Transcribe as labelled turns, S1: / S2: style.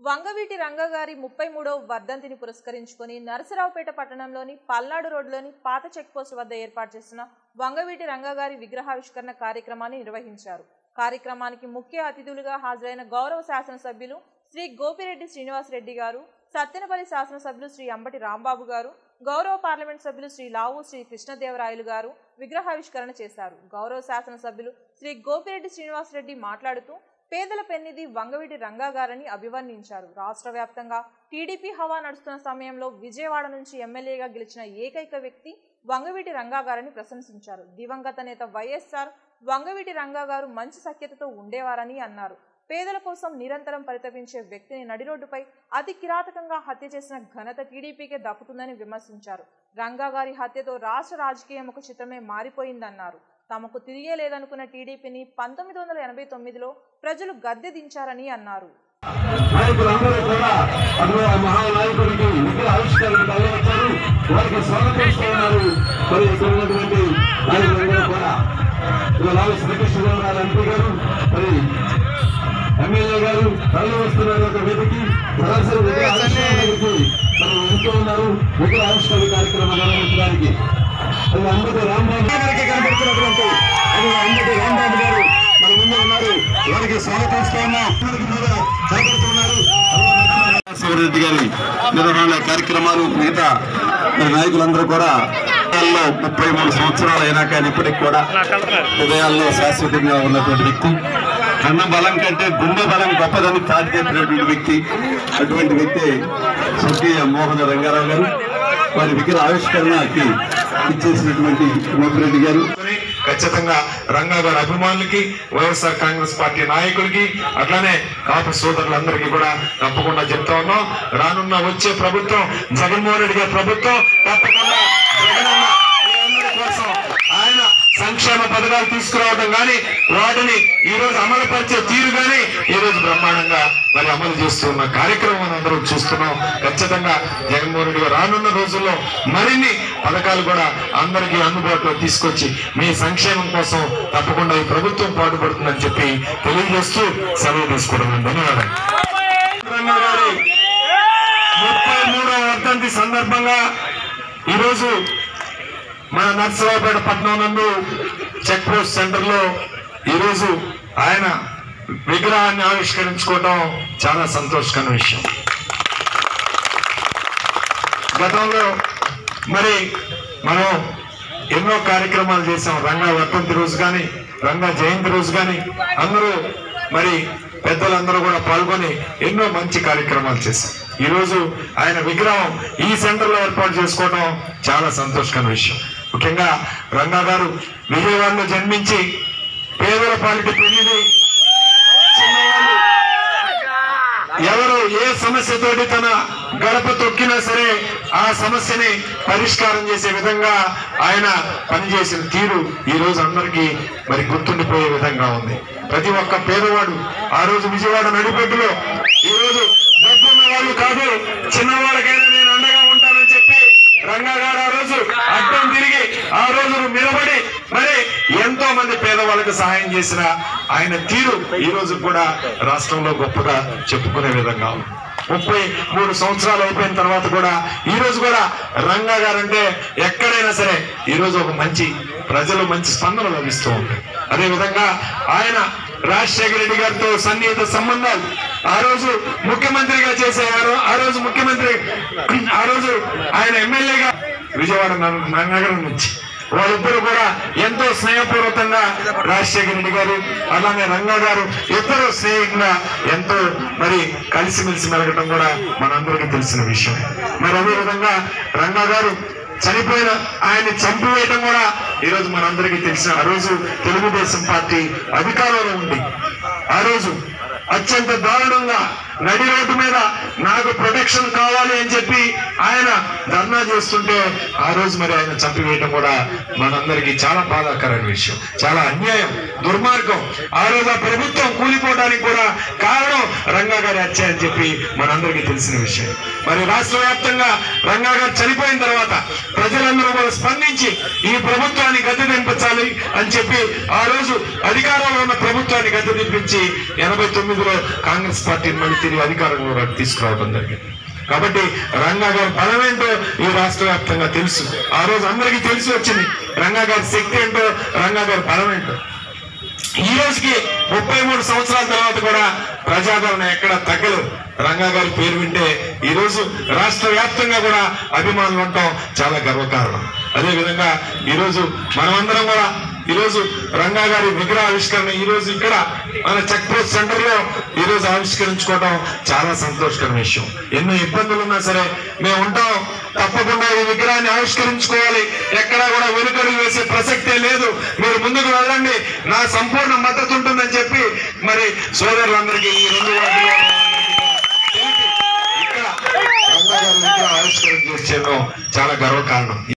S1: వంగవీటి రంగగారి ముప్పై మూడవ వర్ధంతిని పురస్కరించుకొని నరసరావుపేట పట్టణంలోని పల్నాడు రోడ్లోని పాత చెక్పోస్ట్ వద్ద ఏర్పాటు చేసిన వంగవీటి రంగగారి విగ్రహావిష్కరణ కార్యక్రమాన్ని నిర్వహించారు కార్యక్రమానికి ముఖ్య అతిథులుగా హాజరైన గౌరవ శాసనసభ్యులు శ్రీ గోపిరెడ్డి శ్రీనివాసరెడ్డి గారు సత్తెనపల్లి శాసనసభ్యులు శ్రీ అంబటి రాంబాబు గారు గౌరవ పార్లమెంట్ సభ్యులు శ్రీ లావు శ్రీ కృష్ణదేవరాయలు గారు విగ్రహావిష్కరణ చేశారు గౌరవ శాసనసభ్యులు శ్రీ గోపిరెడ్డి శ్రీనివాసరెడ్డి మాట్లాడుతూ పేదల పెన్నిధి వంగవీటి రంగా గారని అభివర్ణించారు రాష్ట్ర వ్యాప్తంగా టీడీపీ హవా నడుస్తున్న సమయంలో విజయవాడ నుంచి ఎమ్మెల్యేగా గెలిచిన ఏకైక వ్యక్తి వంగవీటి రంగా గారని ప్రశంసించారు దివంగత నేత వైఎస్ఆర్ వంగవీటి రంగా గారు మంచి సఖ్యతతో ఉండేవారని అన్నారు పేదల కోసం నిరంతరం పరితపించే వ్యక్తిని నడిరోడ్డుపై అతి కిరాతకంగా హత్య చేసిన ఘనత టీడీపీకే దక్కుతుందని విమర్శించారు రంగా గారి హత్యతో రాష్ట్ర రాజకీయం ఒక చిత్రమే మారిపోయిందన్నారు తమకు తిరిగే లేదనుకున్న టీడీపీని పంతొమ్మిది వందల ఎనభై తొమ్మిదిలో ప్రజలు గద్దె దించారని అన్నారు
S2: నాయకులందరూ కూడా అందులో ఆ మహానాయకుడికి విగ్రహ ఆవిష్కరణకు తరలివచ్చారు వారికి స్వాగతిస్తూ ఉన్నారు మరి ఇక్కడ ఉన్నటువంటి నాయకులందరూ కూడా ఇలా లావు శ్రీకృష్ణదేవరాయలు ఎంపీ గారు మరి ఎమ్మెల్యే గారు తరలి వస్తున్నారు ఒక వేదికి సరాసరి విగ్రహ ఆవిష్కరణకి మరి వెళ్తూ ఉన్నారు విగ్రహ ఆవిష్కరణ కార్యక్రమం నిర్వహించడానికి అది అంబటి రాంబాబు గారికి కనబడుతున్నటువంటి అది అంబటి రాంబాబు గారు మన ముందు ఉన్నారు వారికి స్వాగతిస్తూ ఉన్నాం కనబడుతున్నారు శివరెడ్డి గారి నిర్వహణ కార్యక్రమాలు మిగతా మరి నాయకులందరూ కూడా హృదయాల్లో ముప్పై మూడు సంవత్సరాలు అయినా కానీ ఇప్పటికి కూడా హృదయాల్లో శాశ్వతంగా ఉన్నటువంటి వ్యక్తి కన్న బలం కంటే గుండె బలం గొప్పదని చాటి చెప్పినటువంటి వ్యక్తి అటువంటి వ్యక్తి స్వర్గీయ మోహన రంగారావు గారు వారి విగ్రహ ఆవిష్కరణకి ఇచ్చేసినటువంటి మోపిరెడ్డి గారు
S3: ఖచ్చితంగా రంగా గారి అభిమానులకి వైఎస్ఆర్ కాంగ్రెస్ పార్టీ నాయకులకి అట్లానే కాపు సోదరులందరికీ కూడా తప్పకుండా చెప్తా ఉన్నాం రానున్న వచ్చే ప్రభుత్వం జగన్మోహన్ రెడ్డి గారి ప్రభుత్వం తప్పకుండా జగనన్న వీరందరి కోసం ఆయన సంక్షేమ పథకాలు తీసుకురావడం కానీ వాటిని ఈ రోజు అమలు పరిచే తీరు కానీ ఈ రోజు బ్రహ్మాండంగా మరి అమలు చేస్తున్న కార్యక్రమం అందరం చూస్తున్నాం ఖచ్చితంగా జగన్మోహన్ రెడ్డి గారు రానున్న రోజుల్లో మరిన్ని పథకాలు కూడా అందరికీ అందుబాటులో తీసుకొచ్చి మీ సంక్షేమం కోసం తప్పకుండా ఈ ప్రభుత్వం పాటుపడుతుందని చెప్పి తెలియజేస్తూ సెలవు తీసుకోవడం ధన్యవాదాలు రంగా గారి ముప్పై మూడవ వర్ధంతి సందర్భంగా ఈరోజు మన నర్సరావుపేట పట్టణం నందు చెక్ పోస్ట్ సెంటర్ లో ఈరోజు ఆయన విగ్రహాన్ని ఆవిష్కరించుకోవడం చాలా సంతోషకరమైన విషయం గతంలో మరి మనం ఎన్నో కార్యక్రమాలు చేసాం రంగా వర్ధంతి రోజు కానీ రంగా జయంతి రోజు కానీ అందరూ మరి పెద్దలందరూ కూడా పాల్గొని ఎన్నో మంచి కార్యక్రమాలు చేశాం ఈ రోజు ఆయన విగ్రహం ఈ సెంటర్ లో ఏర్పాటు చేసుకోవడం చాలా సంతోషకరమైన విషయం ముఖ్యంగా రంగా గారు విజయవాడలో జన్మించి పేదల పాలిటి పెళ్లిది చిన్నవాళ్ళు ఎవరు ఏ సమస్యతోటి తన గడప తొక్కినా సరే ఆ సమస్యని పరిష్కారం చేసే విధంగా ఆయన పనిచేసిన తీరు ఈ రోజు అందరికీ మరి గుర్తుండిపోయే విధంగా ఉంది ప్రతి ఒక్క పేదవాడు ఆ రోజు విజయవాడ నడిపెట్టులో ఈ రోజు డబ్బున్న వాళ్ళు కాదు చిన్నవాళ్ళకైనా నేను అండగా ఉంటానని చెప్పి రంగా గారు ఆ రోజు అడ్డం తిరిగి ఆ రోజు నిలబడి మరి ఎంతో మంది పేదవాళ్ళకి సహాయం చేసిన ఆయన తీరు ఈ రోజు కూడా రాష్ట్రంలో గొప్పగా చెప్పుకునే విధంగా ఉంది ముప్పై మూడు సంవత్సరాలు అయిపోయిన తర్వాత కూడా ఈ రోజు కూడా రంగా గారు అంటే ఎక్కడైనా సరే ఈ రోజు ఒక మంచి ప్రజలు మంచి స్పందన లభిస్తూ ఉంది అదే విధంగా ఆయన రాజశేఖర రెడ్డి గారితో సన్నిహిత సంబంధాలు ఆ రోజు ముఖ్యమంత్రిగా చేసేవారు ఆ రోజు ముఖ్యమంత్రి ఆ రోజు ఆయన ఎమ్మెల్యేగా విజయవాడ నగ- నగరం నుంచి వాళ్ళిద్దరు కూడా ఎంతో స్నేహపూర్వకంగా రాజశేఖర రెడ్డి గారు అలానే రంగా గారు ఇద్దరు స్నేహంగా ఎంతో మరి కలిసిమెలిసి మెలగటం కూడా మనందరికీ తెలిసిన విషయం మరి అదే విధంగా రంగా గారు చనిపోయిన ఆయన్ని చంపివేయటం కూడా ఈ రోజు మనందరికీ తెలిసిన ఆ రోజు తెలుగుదేశం పార్టీ అధికారంలో ఉంది ఆ రోజు అత్యంత దారుణంగా నడి రోడ్డు మీద నాకు ప్రొటెక్షన్ కావాలి అని చెప్పి ఆయన ధర్నా చేస్తుంటే ఆ రోజు మరి ఆయన చంపివేయటం కూడా మనందరికీ చాలా బాధాకరమైన విషయం చాలా అన్యాయం దుర్మార్గం ఆ రోజు ఆ ప్రభుత్వం కూలిపోవడానికి కూడా కారణం రంగా గారి హత్య అని చెప్పి మనందరికీ తెలిసిన విషయం మరి రాష్ట్ర వ్యాప్తంగా రంగా గారు చనిపోయిన తర్వాత ప్రజలందరూ కూడా స్పందించి ఈ ప్రభుత్వాన్ని గద్దె దింపించాలి అని చెప్పి ఆ రోజు అధికారంలో ఉన్న ప్రభుత్వాన్ని గద్దె దింపించి ఎనభై తొమ్మిదిలో కాంగ్రెస్ పార్టీని మళ్ళీ తిరిగి అధికారంలో తీసుకురావడం జరిగింది కాబట్టి రంగా గారి బలం ఏంటో ఈ రాష్ట్ర వ్యాప్తంగా తెలుసు ఆ రోజు అందరికీ తెలిసి వచ్చింది రంగా గారి శక్తి ఏంటో రంగా గారి బలం ఏంటో ఈ రోజుకి ముప్పై మూడు సంవత్సరాల తర్వాత కూడా ప్రజాదరణ ఎక్కడ తగ్గలేదు రంగా గారి పేరు వింటే ఈ రోజు రాష్ట్ర వ్యాప్తంగా కూడా అభిమానులు ఉండటం చాలా గర్వకారణం అదే విధంగా ఈ రోజు మనమందరం కూడా ఈ రోజు రంగా గారి విగ్రహ ఆవిష్కరణ ఈ రోజు ఇక్కడ మన చెక్ పోస్ట్ సెంటర్ లో ఈ రోజు ఆవిష్కరించుకోవడం చాలా సంతోషకర విషయం ఎన్నో ఇబ్బందులు ఉన్నా సరే మేము ఉంటాం తప్పకుండా ఈ విగ్రహాన్ని ఆవిష్కరించుకోవాలి ఎక్కడా కూడా వెనుకడుగు వేసే ప్రసక్తే లేదు మీరు ముందుకు వెళ్ళండి నా సంపూర్ణ మద్దతు ఉంటుందని చెప్పి మరి సోదరులందరికీ ఈ రెండు వార్డులో తెలిపి ఇక్కడ రంగా గారి విగ్రహ ఆవిష్కరణ చేసేయడం చాలా గర్వకారణం